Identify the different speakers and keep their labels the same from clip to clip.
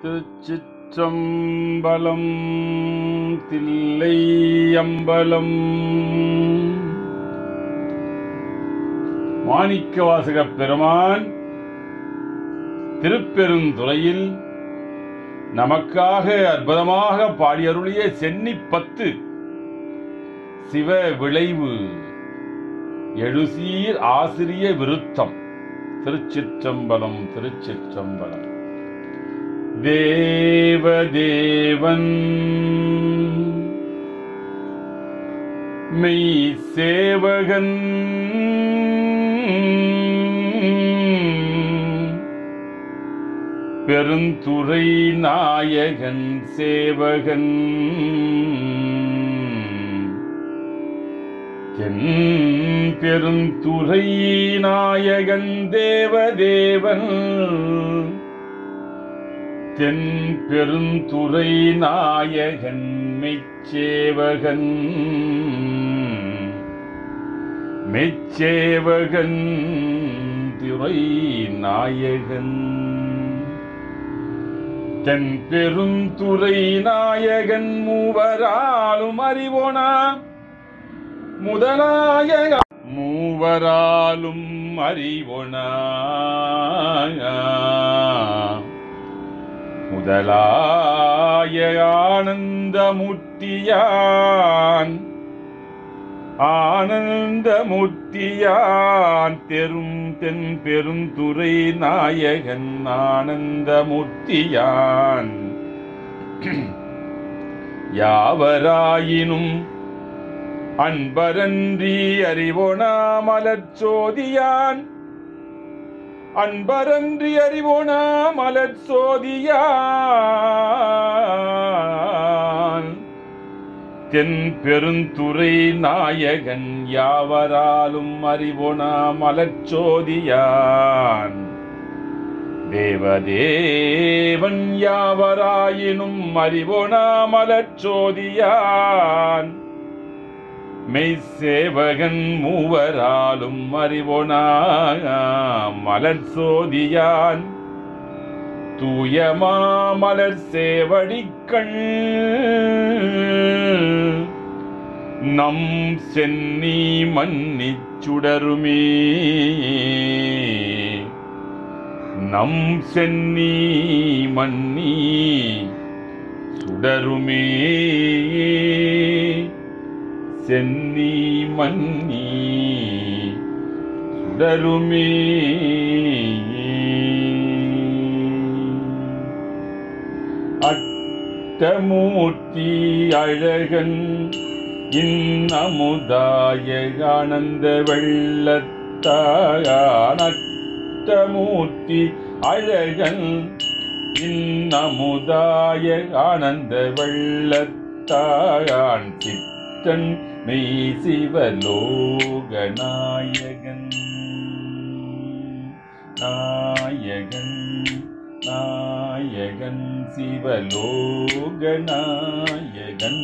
Speaker 1: திருச்சிற்றம்பலம் தில்லை அம்பலம் மாணிக்கவாசகப் பெருமான் திருப்பெருந்துறையில் நமக்காக அற்புதமாக பாடியருளிய சென்னி பத்து சிவ விளைவு எழுசீர் ஆசிரிய விருத்தம் திருச்சிற்றம்பலம் திருச்சிற்றம்பலம் தேவதேவன் மெய் சேவகன் பெருந்துறை நாயகன் சேவகன் தென் பெருந்துறை நாயகன் தேவதேவன் தென் பெருந்துறை நாயகன் மெச்சேவகன் மெச்சேவகன் துறை நாயகன் தென் பெருந்துறை நாயகன் மூவராலும் அறிவோனா முதலாய மூவராலும் அறிவோனா முதலாய ஆனந்தமூர்த்தியான் ஆனந்தமூர்த்தியான் தெரும் தென் பெருந்துறை நாயகன் ஆனந்தமூர்த்தியான் யாவராயினும் அன்பரன்றி அறிவோனா மலர்ச்சோதியான் அன்பரன்றி அறிவோனா மலர் சோதியான் தென் பெருந்துறை நாயகன் யாவராலும் அறிவோனா மலர்ச்சோதியான் தேவதேவன் யாவராயினும் அறிவோனா மலர்ச்சோதியான் மெய்சேவகன் மூவராலும் அறிவோனா மலர் சோதியான் தூயமா மலர் சேவடிக்கண் நம் சென்னி மன்னிச் சுடருமே நம் சென்னி மன்னி சுடருமே சென்னி மன்னி சுடருமே அட்டமூர்த்தி அழகன் இன்னமுதாய ஆனந்த வெள்ளத்தான் அட்டமூர்த்தி அழகன் இன்னமுதாய ஆனந்த வெள்ளத்தான் சித்தன் மெய் சிவலோகநாயகன் நாயகன் நாயகன் சிவலோகநாயகன்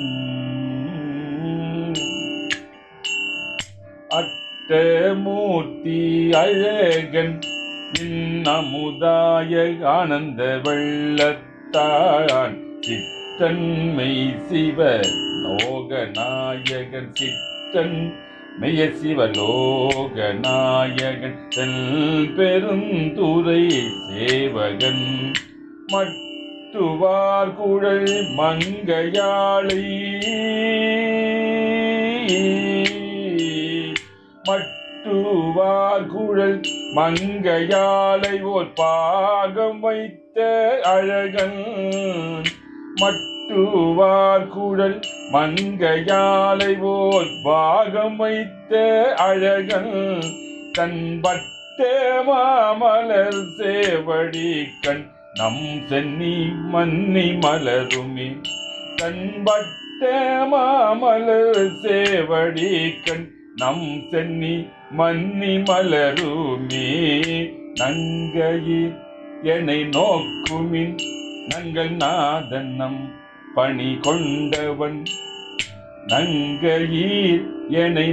Speaker 1: அட்டமூர்த்தி அழகன் இன்னமுதாய ஆனந்த வெள்ளத்தான் சித்தன்மை சிவ லோகநாயகன் சித்தன் மெய்ய சிவலோகநாயகன் செல் பெருந்துரை சேவகன் மட்டுவார் குழல் மங்கையாளை மட்டுவார் குழல் மங்கையாளை ஓர் பாகம் வைத்த அழகன் மட்டுவார் குழல் மங்கையாலை ஓர் பாகம் வைத்த அழகன் தன் பட்ட மாமலர் சேவடி கண் நம் சென்னி மன்னி மலருமே தன் பட்ட மாமலர் சேவடி கண் நம் சென்னி மன்னி மலருமே நங்கையில் என்னை நோக்குமின் நங்கள் நாதன் நம் பணி கொண்டவன் நங்கையீர் என்னை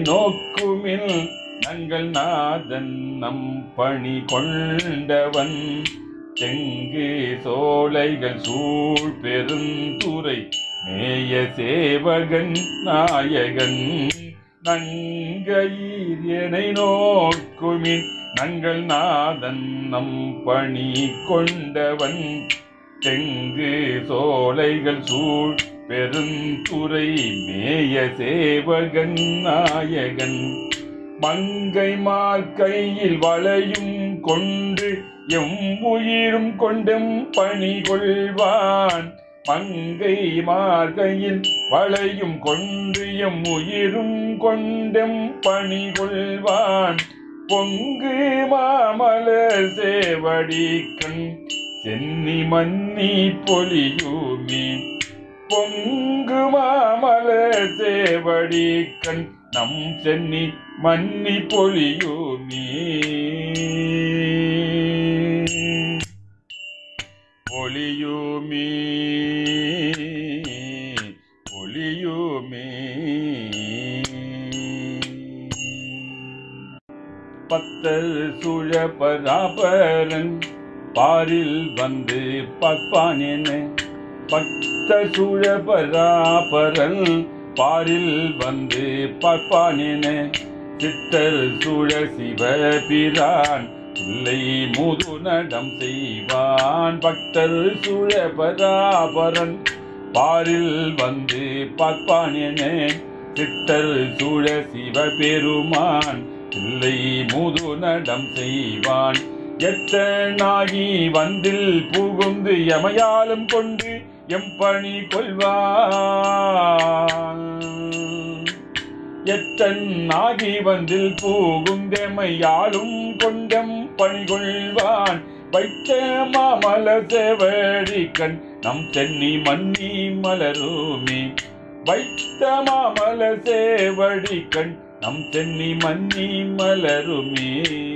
Speaker 1: நோக்குமில் நங்கள் நாதன் நம் பணி கொண்டவன் தெங்கு சோலைகள் சூழ் பெருந்துறை மேய சேவகன் நாயகன் நங்கையீர் எனை நோக்குமின் நங்கள் நாதன் நம் பணி கொண்டவன் தெங்கு சோலைகள் சூழ் பெருந்துறை மேய சேவகன் நாயகன் மங்கை மார்க்கையில் வளையும் கொண்டு எம் உயிரும் கொண்டும் பணி கொள்வான் மங்கை மார்கையில் வளையும் கொண்டு எம் உயிரும் கொண்டும் பணி கொள்வான் பொங்கு மாமலர் சேவடி கண் சென்னி மன்னி பொலியூமி பொங்கு மாமலர் சேவடி கண் நம் சென்னி மன்னி பொலியூமி பொலியூமி பொலியூமி பத்தர் சுழ பராபரன் பாரில் வந்து பார்ப்பானேன பத்த சுழ பராபரன் பாரில் வந்து பார்ப்பானேன சித்தர் சுழ சிவபிரான் இல்லை முது நடம் செய்வான் பக்தர் சுழ பராபரன் பாரில் வந்து பார்ப்பானேன சித்தர் சூழ சிவபெருமான் இல்லை முது நடம் செய்வான் எத்தனாகி வந்தில் புகுந்து எமையாலும் கொண்டு எம்பணி கொள்வான் எத்தனாகி வந்தில் பூகுந்தெமையாலும் கொண்டம் பணி கொள்வான் வைத்த மாமல சேவடி கண் நம் தென்னி மன்னி மலருமே வைத்த மாமல சேவடி கண் நம் தென்னி மன்னி மலருமே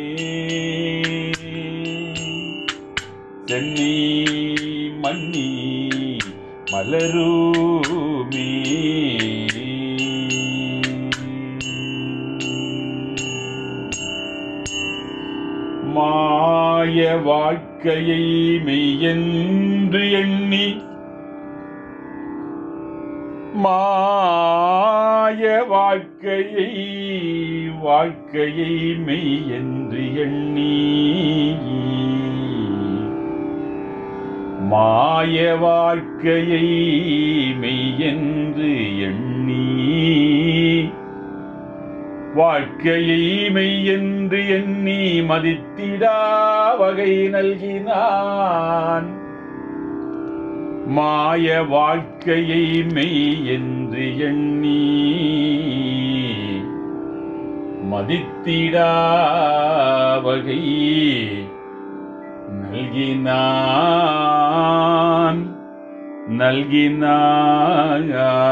Speaker 1: தென்னி மன்னி மலருமே மாய வாழ்க்கையை மெய்யென்று எண்ணி மாய வாழ்க்கையை வாழ்க்கையை மெய் என்று எண்ணி மாய வாழ்க்கையை மெய் என்று எண்ணி வாழ்க்கையை மெய் என்று எண்ணி மதித்திடா வகை நல்கினான் மாய வாழ்க்கையை மெய் என்று எண்ணி மதித்திடா வகை நல்கினான் நல்கினான்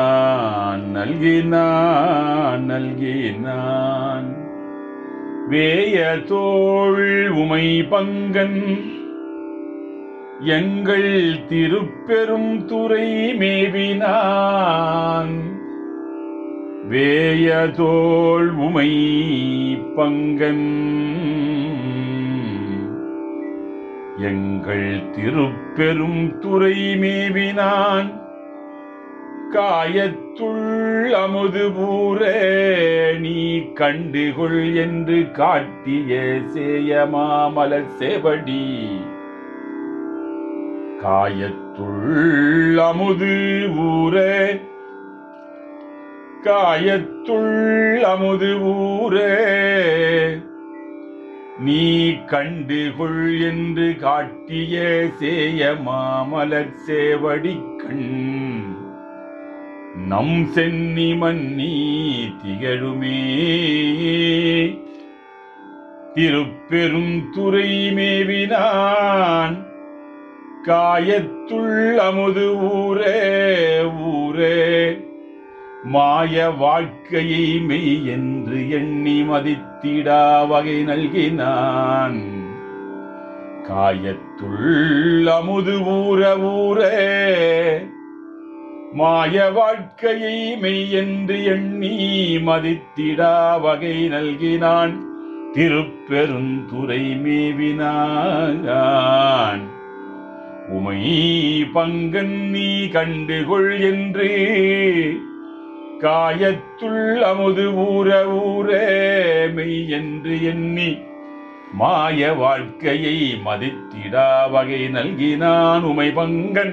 Speaker 1: நல்கினான் நல்கினான் வேய தோள் உமை பங்கன் எங்கள் திருப்பெரும் துறை மேவினான் வேயதோள் உமை பங்கன் எங்கள் திருப்பெரும் துறை மேவினான் காயத்துள் அமுது பூரே நீ கண்டுகொள் என்று காட்டிய சேயமாமலர் சேவடி காயத்துள் அமுது ஊரே காயத்துள் அமுது ஊரே நீ கண்டுகொள் என்று காட்டிய சேய மாமலர் சேவடிக்கண் நம் சென்னி மன்னி திகழுமே திருப்பெரும் துறை மேவினான் காயத்துள் அமுது ஊரே ஊரே மாய வாழ்க்கையை மெய் என்று எண்ணி மதித்திடா வகை நல்கினான் காயத்துள் அமுது ஊர ஊரே மாய வாழ்க்கையை மெய் என்று எண்ணி மதித்திடா வகை நல்கினான் திருப்பெருந்துறை மேவினான் உமை பங்கன் நீ கண்டுகொள் என்று காயத்துள் அமுது ஊற ஊற மெய் என்று எண்ணி மாய வாழ்க்கையை மதித்திடா வகை நல்கினான் உமை பங்கன்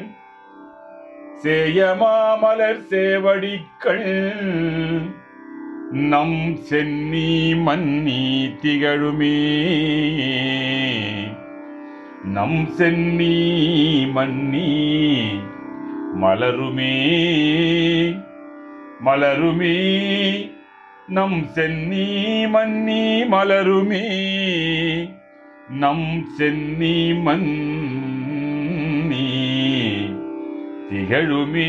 Speaker 1: சேயமாமலர் சேவடிக்கள் நம் சென்னி மன்னி திகழுமே நம் சென்னி மன்னி மலருமே மலருமே நம் சென்னி மன்னி மலருமே நம் சென்னி மன்னி திகழுமே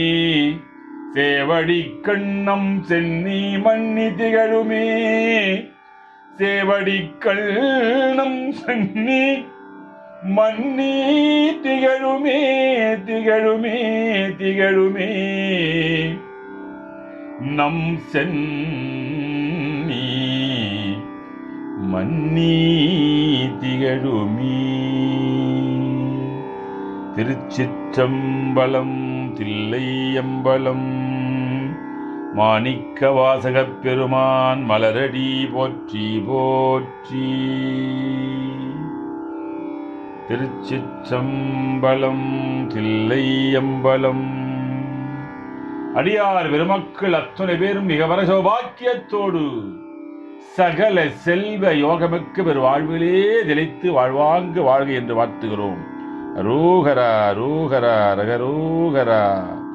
Speaker 1: சேவடி கண்ணம் சென்னி மன்னி திகழுமே சேவடி கண்ணம் சென்னி மன்னி திகழுமே திகழுமே திகழுமே நம் சென்னி மன்னி திகழுமே திருச்சிற்றம்பலம் தில்லையம்பலம் மாணிக்க வாசகப் பெருமான் மலரடி போற்றி போற்றி திருச்சிற்றம்பலம் தில்லையம்பலம் அடியார் பெருமக்கள் அத்துணை பேரும் மிக வர சௌபாக்கியத்தோடு சகல செல்வ யோகமிக்க பெரு வாழ்விலே நிலைத்து வாழ்வாங்கு வாழ்க என்று வாழ்த்துகிறோம் ரூகரா ரூகரா ரகரூகரா